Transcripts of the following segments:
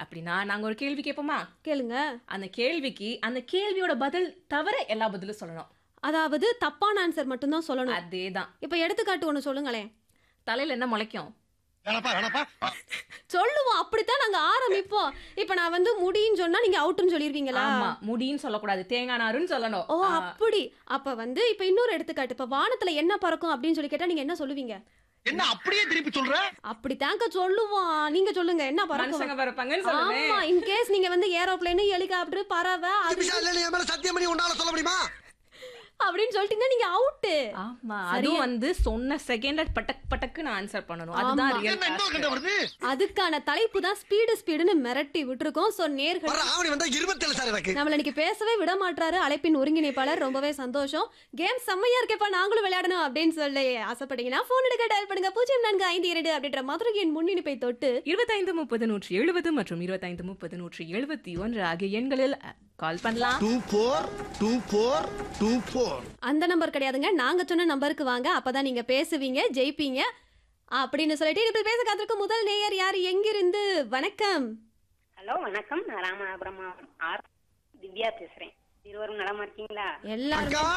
அப்படின்னா நாங்க ஒரு கேள்வி கேட்போமா கேளுங்க அந்த கேள்விக்கு அந்த கேள்வியோட பதில் தவிர எல்லா பதிலும் சொல்லணும் அதாவது தப்பான ஆன்சர் மட்டும்தான் சொல்லணும் அதேதான் இப்ப எடுத்துக்காட்டு ஒண்ணு சொல்லுங்களேன் தலையில என்ன முளைக்கும் வேணப்பா வேணப்பா சொல்லுவோம் அப்படித்தான் நாங்க ஆரம்பிப்போம் இப்ப நான் வந்து முடின்னு சொன்னா நீங்க அவுட்னு சொல்லிருவீங்களா ஆமா முடின்னு சொல்லக்கூடாது தேங்காய் நாருன்னு சொல்லணும் ஓ ஆ, அப்படி அப்ப வந்து இப்ப இன்னொரு எடுத்துக்காட்டு இப்ப வானத்துல என்ன பறக்கும் அப்படின்னு சொல்லி கேட்டா நீங்க என்ன சொல்லுவீங்க என்ன அப்படியே திருப்பி சொல்ற அப்படித்தாங்க சொல்லுவோம் நீங்க சொல்லுங்க என்ன பறக்கும் மனுஷங்க பிறப்பாங்கன்னு சொல்லுவேன் ஆமா இன்கேஸ் நீங்க வந்து ஏரோப்ளேன் ஹெலிகாப்டர் பறவை அது திபிஷா இல்ல என் மேல சத்தியம் பண்ணி உன்னால சொல்ல முடியுமா அப்படின்னு சொல்லிட்டீங்கன்னா நீங்க அவுட்டு ஆமா அதுவும் வந்து சொன்ன செகண்ட்ல பட்டக் பட்டக்குன்னு ஆன்சர் பண்ணணும் அதுதான் ஆமா. ரியல் என்ன இன்னொரு கண்ட வருது அதுக்கான தலைப்பு தான் ஸ்பீடு ஸ்பீடுன்னு மிரட்டி விட்டுருக்கோம் சோ நேர்கள் வர ஆவணி வந்தா இருபத்தேழு சார் எனக்கு நம்மள இன்னைக்கு பேசவே விட மாட்டாரு அழைப்பின் ஒருங்கிணைப்பாளர் ரொம்பவே சந்தோஷம் கேம் செம்மையா இருக்கேப்பா நாங்களும் விளையாடணும் அப்படின்னு சொல்லி ஆசைப்பட்டீங்கன்னா போன் எடுக்க டயல் பண்ணுங்க பூஜ்ஜியம் நான்கு ஐந்து இரண்டு அப்படின்ற மதுரையின் முன்னிணைப்பை தொட்டு இருபத்தைந்து முப்பது நூற்றி எழுபது மற்றும் இருபத்தைந்து முப்பது நூற்றி எழுபத்தி ஒன்று ஆகிய எண்களில் கால் பண்ணலாம் two four two four two four அந்த நம்பர் கிடையாதுங்க நாங்க சொன்ன நம்பருக்கு வாங்க அப்பதான் நீங்க பேசுவீங்க ஜெயிப்பீங்க அப்படின்னு சொல்லிட்டு இப்ப பேச காத்திருக்கும் முதல் நேயர் யார் எங்கிருந்து வணக்கம் ஹலோ வணக்கம் நான் ராமநாதபுரம் மாவட்டம் ஆர் திவ்யா பேசுறேன் இருவரும் நலமா இருக்கீங்களா எல்லாரும் அக்கா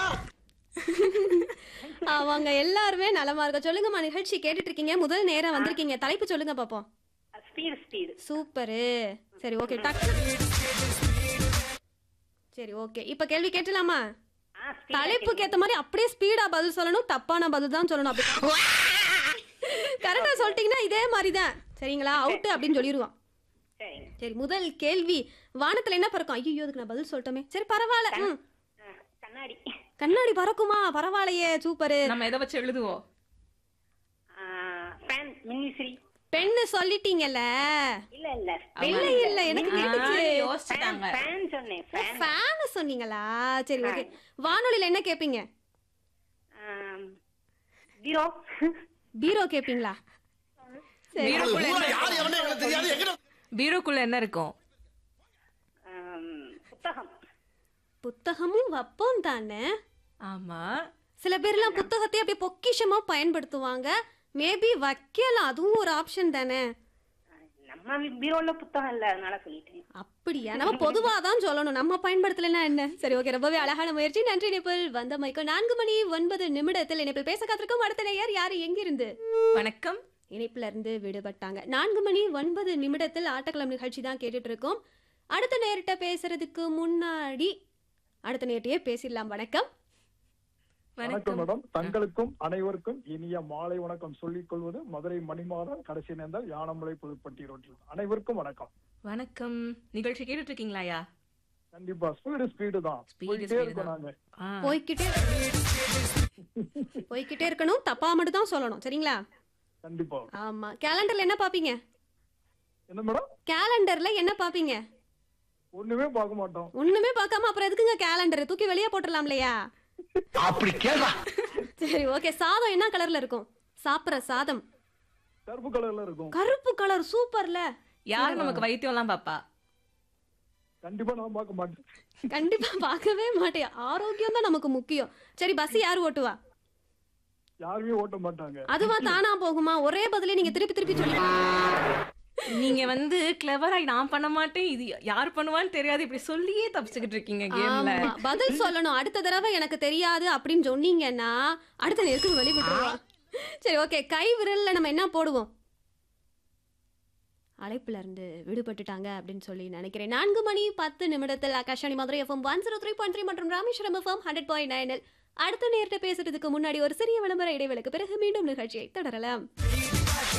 அவங்க எல்லாருமே நலமா இருக்க சொல்லுங்கம்மா நிகழ்ச்சி கேட்டுட்டு இருக்கீங்க முதல் நேரம் வந்திருக்கீங்க தலைப்பு சொல்லுங்க பாப்போம் ஸ்பீடு ஸ்பீடு சூப்பரு சரி ஓகே டக் சரி ஓகே இப்ப கேள்வி கேட்டலாமா ஆ speed தலைப்புக்கு ஏத்த மாதிரி அப்படியே ஸ்பீடா பதில் சொல்லணும் தப்பான பதில் தான் சொல்லணும் அப்படி கரெக்டா சொல்லிட்டீங்கன்னா இதே மாதிரி தான் சரிங்களா அவுட் அப்படின்னு சொல்லிடுவான் சரிங்க சரி முதல் கேள்வி வானத்துல என்ன பறக்கும் ஐயோ அதுக்கு நான் பதில் சொல்லிட்டோமே சரி பரவாயில்ல ம். ஆ, கண்ணாடி கண்ணாடி பறக்குமா பரவாயில்லையே சூப்பரு நம்ம எதை வச்சு எழுதுவோம் ஃபேன் மின்விசிறி பெண்ணு சொல்லிட்டீங்கல்ல இல்ல இல்ல இல்ல இல்ல எனக்கு கேட்டுச்சு ஆ, யோசிச்சுட்டாங்க ஃபேன் சொன்னேன் ஃபேன் ஃபேன் சொன்னீங்களா சரி ஓகே வானொலியில என்ன கேப்பீங்க ஜீரோ பீரோ கேப்பீங்களா சரி பீரோக்குள்ள ஊரா என்ன யார் எவனே எனக்கு தெரியாது எங்க பீரோக்குள்ள என்ன இருக்கும் புத்தகம் புத்தகமும் வப்போம் தானே ஆமா சில பேர்லாம் புத்தகத்தை அப்படியே பொக்கிஷமா பயன்படுத்துவாங்க மேபி வைக்கலாம் அதுவும் ஒரு ஆப்ஷன் தானே நம்ம பீரோல புத்தகம் இல்ல அதனால சொல்லிட்டேன் அப்படியா நம்ம பொதுவா தான் சொல்லணும் நம்ம பயன்படுத்தலைன்னா என்ன சரி ஓகே ரொம்பவே அழகான முயற்சி நன்றி இணைப்பில் வந்த மைக்கோ நான்கு மணி ஒன்பது நிமிடத்தில் இணைப்பில் பேச காத்திருக்கும் அடுத்த நேயர் யாரு எங்கிருந்து வணக்கம் இணைப்புல இருந்து விடுபட்டாங்க நான்கு மணி ஒன்பது நிமிடத்தில் ஆட்டக்களம் நிகழ்ச்சி தான் கேட்டுட்டு இருக்கோம் அடுத்த நேரிட்ட பேசுறதுக்கு முன்னாடி அடுத்த நேரத்தையே பேசிடலாம் வணக்கம் வணக்கம் மேடம் தங்களுக்கும் அனைவருக்கும் இனிய மாலை வணக்கம் சொல்லிக் கொள்வது மதுரை மணிமாறன் கடைசி நேர்ந்தால் யானமலை புதுப்பட்டி ரோட்டில் அனைவருக்கும் வணக்கம் வணக்கம் நிகழ்ச்சி கேட்டுட்டு இருக்கீங்களாயா கண்டிப்பா ஸ்பீடு ஸ்பீடு தான் Speed, போயிட்டே speed இருக்கோம் தான். நாங்க ஆ, போய்க்கிட்டே போய்க்கிட்டே இருக்கணும் தப்பா மட்டும் தான் சொல்லணும் சரிங்களா கண்டிப்பா ஆமா கேலண்டர்ல என்ன பாப்பீங்க என்ன மேடம் கேலண்டர்ல என்ன பாப்பீங்க ஒண்ணுமே பார்க்க மாட்டோம் ஒண்ணுமே பார்க்காம அப்புறம் எதுக்குங்க கேலண்டர் தூக்கி வெளியே போட்டுடலாம் இல்லையா அப்படி கேளா சரி ஓகே சாதம் என்ன கலர்ல இருக்கும் சாப்பிடுற சாதம் கருப்பு கலர்ல இருக்கும் கருப்பு கலர் சூப்பர்ல யார் நமக்கு வைத்தியம் எல்லாம் பாப்பா கண்டிப்பா நான் பார்க்க மாட்டேன் கண்டிப்பா பார்க்கவே மாட்டேன் ஆரோக்கியம் தான் நமக்கு முக்கியம் சரி பஸ் யார் ஓட்டுவா யாருமே ஓட்ட மாட்டாங்க அதுவா தானா போகுமா ஒரே பதிலே நீங்க திருப்பி திருப்பி சொல்லி நீங்க வந்து கிளவரா நான் பண்ண மாட்டேன் இது யார் பண்ணுவான்னு தெரியாது இப்படி சொல்லியே தப்பிச்சுக்கிட்டு இருக்கீங்க கேம்ல ஆமா பதில் சொல்லணும் அடுத்த தடவை எனக்கு தெரியாது அப்படின்னு சொன்னீங்கன்னா அடுத்த நேரத்துக்கு வெளி விட்டுருவோம் சரி ஓகே கை விரல்ல நம்ம என்ன போடுவோம் அழைப்புல இருந்து விடுபட்டுட்டாங்க அப்படின்னு சொல்லி நினைக்கிறேன் நான்கு மணி பத்து நிமிடத்தில் Akashvani Madurai FM one zero three point three மற்றும் ராமேஸ்வரம் எஃப்எம் ஹண்ட்ரட் பாயிண்ட் நைனில் அடுத்த நேரத்தை பேசுறதுக்கு முன்னாடி ஒரு சிறிய விளம்பர இடைவேளைக்கு பிறகு மீண்டும் நிகழ்ச்சியை தொடரலாம்